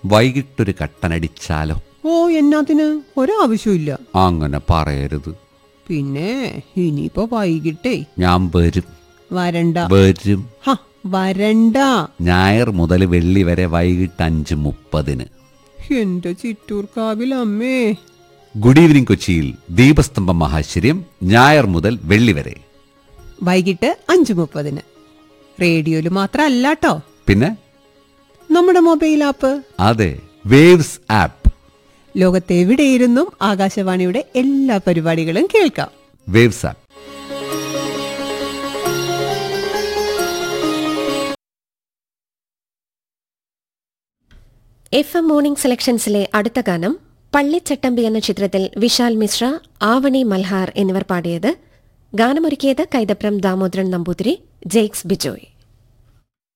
വൈകിട്ടൊരു കട്ടനടിച്ചാലോ ഓ എന്നാത്തിന് ഒരാവശ്യമില്ല അങ്ങനെ പറയരുത് പിന്നെ ഇനിയിപ്പോ വൈകിട്ടേ ഞാൻ വരും വരണ്ട വരും ഹ വരണ്ട ഞായർ മുതൽ വെള്ളി വരെ വൈകിട്ട് അഞ്ച് മുപ്പതിന് എന്റെ ചിറ്റൂർക്കാവിൽ അമ്മേ ഗുഡ് ഈവനിംഗ് കൊച്ചിയിൽ ദീപസ്തംഭം മഹാശ്ചര്യം ഞായർ മുതൽ വെള്ളി വരെ വൈകിട്ട് അഞ്ചു മുപ്പതിന് റേഡിയോയിൽ മാത്രമല്ല കേട്ടോ പിന്നെ നമ്മുടെ മൊബൈൽ ആപ്പ് അതെ വേവ്സ് ആപ്പ് ലോകത്തെവിടെയിരുന്നും ആകാശവാണിയുടെ എല്ലാ പരിപാടികളും കേൾക്കാം waves app F M morning സെലക്ഷൻസിലെ അടുത്ത ഗാനം പള്ളിച്ചട്ടമ്പി എന്ന ചിത്രത്തിൽ വിശാൽ മിശ്ര ആവണി മൽഹാർ എന്നിവർ പാടിയത് ഗാനമൊരുക്കിയത് കൈതപ്രം ദാമോദരൻ നമ്പൂതിരി ജെയ്ക്സ് ബിജോയ്